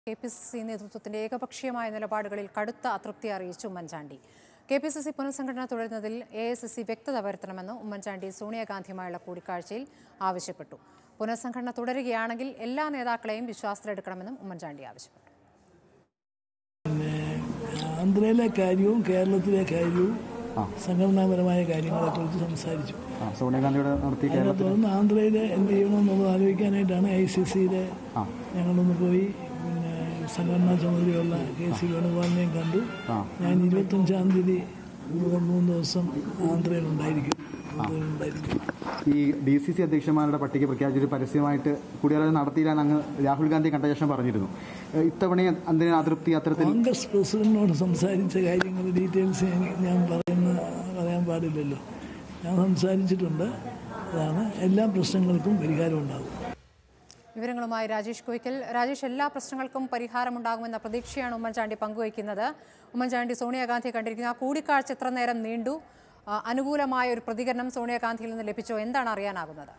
K P C C നേതൃത്വത്തിന്റെ ഏകപക്ഷീയമായ നിലപാടുകളിൽ കടുത്ത അതൃപ്തി അറിയിച്ചു Oommen Chandy K P C C പുനഃസംഘടന തുടരുന്നതിൽ എ ഐ സി സി വ്യക്തത വരുത്തണമെന്ന് ഉമ്മൻചാണ്ടി സോണിയാഗാന്ധിയുമായുള്ള കൂടിക്കാഴ്ചയിൽ ആവശ്യപ്പെട്ടു പുനഃസംഘടന തുടരുകയാണെങ്കിൽ എല്ലാ നേതാക്കളെയും വിശ്വാസത്തിലെടുക്കണമെന്നും ഉമ്മൻചാണ്ടി ആവശ്യപ്പെട്ടു ആന്ധ്രയിലെ കാര്യവും കേരളത്തിലെ കാര്യവും സംഘടനാപരമായ കാര്യങ്ങളെക്കുറിച്ച് സംസാരിച്ചു ആ, സോണിയാഗാന്ധിയുടെ നടത്തിയ അതിനെ കേരളത്തിൽ തുടർന്ന് ആന്ധ്രയിൽ എന്ത് ചെയ്യണമെന്നുള്ളത് ആലോചിക്കാനായിട്ടാണ് ഐ സി സിയിലെ ഞങ്ങളൊന്ന് പോയി പിന്നെ സംഘടനാ ചുമതലയുള്ള കെ സി വേണുഗോപാലിനെയും കണ്ടു ഞാൻ ഇരുപത്തഞ്ചാം തീയതി മുതൽ മൂന്ന് ദിവസം ആന്ധ്രയിലുണ്ടായിരിക്കും ആന്ധ്രയിലുണ്ടായിരിക്കും ഈ ഡി സി സി അധ്യക്ഷന്മാരുടെ പട്ടിക പ്രഖ്യാപിച്ചിട്ട് പരസ്യമായിട്ട് കൂടിയാലോചന നടത്തിയില്ലെന്ന് അങ്ങ് രാഹുൽ ഗാന്ധി കണ്ട ശേഷം പറഞ്ഞിരുന്നു ഏഹ് ഇത്തവണ എന്തിനാ അതൃപ്തി അത്തരത്തിൽ കോൺഗ്രസ് പ്രസിഡന്റിനോട് സംസാരിച്ച കാര്യങ്ങൾ ഡീറ്റെയിൽസ് ഞാൻ- ഞാൻ പറയുന്ന പറയാൻ പാടില്ലല്ലോ ഞാൻ സംസാരിച്ചിട്ടുണ്ട് അതാണ് എല്ലാ പ്രശ്നങ്ങൾക്കും പരിഹാരം ഉണ്ടാകും വിവരങ്ങളുമായി രാജേഷ് കോയിക്കൽ രാജേഷ് എല്ലാ പ്രശ്നങ്ങൾക്കും പരിഹാരമുണ്ടാകുമെന്ന പ്രതീക്ഷയാണ് ഉമ്മൻചാണ്ടി പങ്കുവയ്ക്കുന്നത് ഉമ്മൻചാണ്ടി സോണിയാഗാന്ധിയെ കണ്ടിരിക്കുന്ന ആ കൂടിക്കാഴ്ച എത്ര നേരം നീണ്ടു ആ, അനുകൂലമായ ഒരു പ്രതികരണം സോണിയാഗാന്ധിയിൽ നിന്ന് ലഭിച്ചോ എന്താണ് അറിയാനാകുന്നത്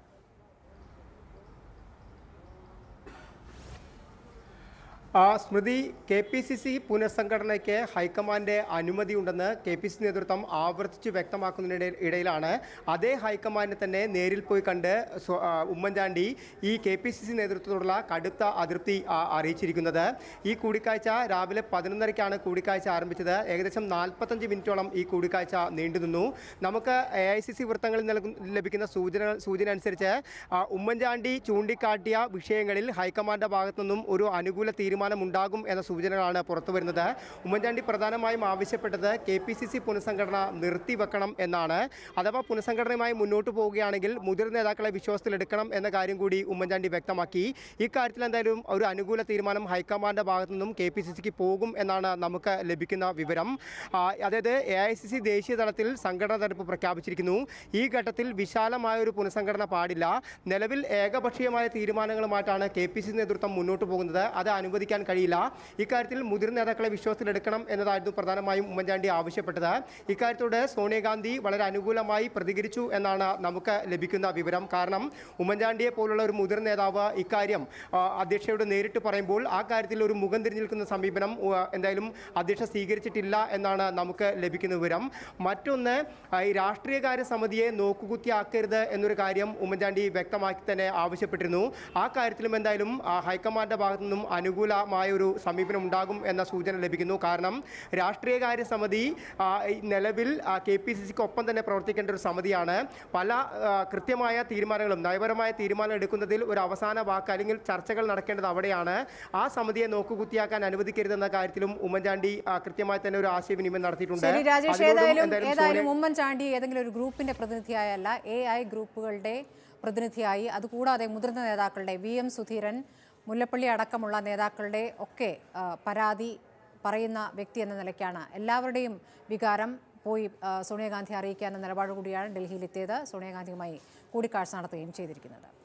ആ സ്മൃതി കെ പി സി സി പുനഃസംഘടനയ്ക്ക് ഹൈക്കമാൻഡ് അനുമതിയുണ്ടെന്ന് കെ പി സി നേതൃത്വം ആവർത്തിച്ച് വ്യക്തമാക്കുന്നതിനിടെ ഇടയിലാണ് അതേ ഹൈക്കമാൻഡ് തന്നെ നേരിൽ പോയി കണ്ട് സ്വ- ആ, ഉമ്മൻചാണ്ടി ഈ കെ പി സി സി നേതൃത്വത്തോടുള്ള കടുത്ത അതൃപ്തി ആ, അറിയിച്ചിരിക്കുന്നത് ഈ കൂടിക്കാഴ്ച രാവിലെ പതിനൊന്നരയ്ക്കാണ് കൂടിക്കാഴ്ച ആരംഭിച്ചത് ഏകദേശം നാൽപ്പത്തഞ്ച് മിനിറ്റോളം ഈ കൂടിക്കാഴ്ച നീണ്ടുനിന്നു നമുക്ക് എ ഐ സി സി വൃത്തങ്ങളിൽ നൽകുന്ന ലഭിക്കുന്ന സൂചന സൂചന അനുസരിച്ച് ആ, ഉമ്മൻചാണ്ടി ചൂണ്ടിക്കാട്ടിയ വിഷയങ്ങളിൽ ഹൈക്കമാൻഡ് ഭാഗത്തു നിന്നും ഒരു അനുകൂല തീരുമാനം ഉണ്ടാകും എന്ന സൂചനകളാണ് പുറത്തു വരുന്നത് ഉമ്മൻചാണ്ടി പ്രധാനമായും ആവശ്യപ്പെട്ടത് കെ പി സി സി പുനഃസംഘടന നിർത്തിവെക്കണം എന്നാണ് അഥവാ പുനഃസംഘടനയുമായി മുന്നോട്ട് പോവുകയാണെങ്കിൽ മുതിർന്ന നേതാക്കളെ വിശ്വാസത്തിലെടുക്കണം എന്ന കാര്യം കൂടി ഉമ്മൻചാണ്ടി വ്യക്തമാക്കി ഇക്കാര്യത്തിൽ എന്തായാലും ഒരു അനുകൂല തീരുമാനം ഹൈക്കമാൻഡ് ഭാഗത്തു നിന്നും കെ പി സി സിക്ക് പോകും എന്നാണ് നമുക്ക് ലഭിക്കുന്ന വിവരം ആ, അതായത് എ ഐ സി സി ദേശീയ തലത്തിൽ സംഘടനാ തരപ്പ് പ്രഖ്യാപിച്ചിരിക്കുന്നു ഈ ഘട്ടത്തിൽ വിശാലമായ ഒരു പുനഃസംഘടന പാടില്ല നിലവിൽ ഏകപക്ഷീയമായ തീരുമാനങ്ങളുമായിട്ടാണ് കെ പി സി നേതൃത്വം മുന്നോട്ട് പോകുന്നത് അത് അനുവദിക്കാൻ കഴിയില്ല ഇക്കാര്യത്തിൽ മുതിർന്ന നേതാക്കളെ വിശ്വാസത്തിലെടുക്കണം എന്നതായിരുന്നു പ്രധാനമായും ഉമ്മൻചാണ്ടി ആവശ്യപ്പെട്ടത് ഇക്കാര്യത്തോട് സോണിയാഗാന്ധി വളരെ അനുകൂലമായി പ്രതികരിച്ചു എന്നാണ് നമുക്ക് ലഭിക്കുന്ന വിവരം കാരണം ഉമ്മൻചാണ്ടിയെ പോലുള്ള ഒരു മുതിർന്ന നേതാവ് ഇക്കാര്യം ആ, അധ്യക്ഷയോട് നേരിട്ട് പറയുമ്പോൾ ആ കാര്യത്തിൽ ഒരു മുഖം തിരിഞ്ഞു നിൽക്കുന്ന സമീപനം ഉ, എന്തായാലും അധ്യക്ഷ സ്വീകരിച്ചിട്ടില്ല എന്നാണ് നമുക്ക് ലഭിക്കുന്ന വിവരം മറ്റൊന്ന് ആ, ഈ രാഷ്ട്രീയകാര്യ സമിതിയെ നോക്കുകുത്തിയാക്കരുത് എന്നൊരു കാര്യം ഉമ്മൻചാണ്ടി വ്യക്തമാക്കി തന്നെ ആവശ്യപ്പെട്ടിരുന്നു ആ കാര്യത്തിലും എന്തായാലും ആ, ഹൈക്കമാൻഡിന്റെ ഭാഗത്തു നിന്നും അനുകൂലമായ ഒരു സമീപനം ഉണ്ടാകും എന്ന സൂചന ലഭിക്കുന്നു കാരണം രാഷ്ട്രീയകാര്യ സമിതി ആ, ഈ നിലവിൽ കെ പി സി സിക്ക് ഒപ്പം തന്നെ പ്രവർത്തിക്കേണ്ട ഒരു സമിതിയാണ് പല ആ, കൃത്യമായ തീരുമാനങ്ങളും നയപരമായ തീരുമാനം എടുക്കുന്നതിൽ ഒരു അവസാന വാക്ക് അല്ലെങ്കിൽ ചർച്ചകൾ നടക്കേണ്ടത് അവിടെയാണ് ആ സമിതിയെ നോക്കുകുത്തിയാക്കാൻ അനുവദിക്കരുതെന്ന കാര്യത്തിലും ഉമ്മൻചാണ്ടി ആ, കൃത്യമായി തന്നെ ഒരു ആശയവിനിമയം നടത്തിയിട്ടുണ്ട് ശരി രാജേഷ് അതിനോടും ഏതായാലും എന്തായാലും ഏതായാലും സോണിയ- ഉമ്മൻചാണ്ടി ഏതെങ്കിലും ഒരു ഗ്രൂപ്പിന്റെ പ്രതിനിധിയായല്ല എ ഐ ഗ്രൂപ്പുകളുടെ പ്രതിനിധിയായി അതുകൂടാതെ മുതിർന്ന നേതാക്കളുടെ വി എം സുധീരൻ മുല്ലപ്പള്ളി അടക്കമുള്ള നേതാക്കളുടെ ഒക്കെ ആ, പരാതി പറയുന്ന വ്യക്തി എന്ന നിലയ്ക്കാണ് എല്ലാവരുടെയും വികാരം പോയി ആ, സോണിയാഗാന്ധി അറിയിക്കാമെന്ന നിലപാട് കൂടിയാണ് ഡൽഹിയിലെത്തിയത് സോണിയാഗാന്ധിയുമായി കൂടിക്കാഴ്ച നടത്തുകയും ചെയ്തിരിക്കുന്നത്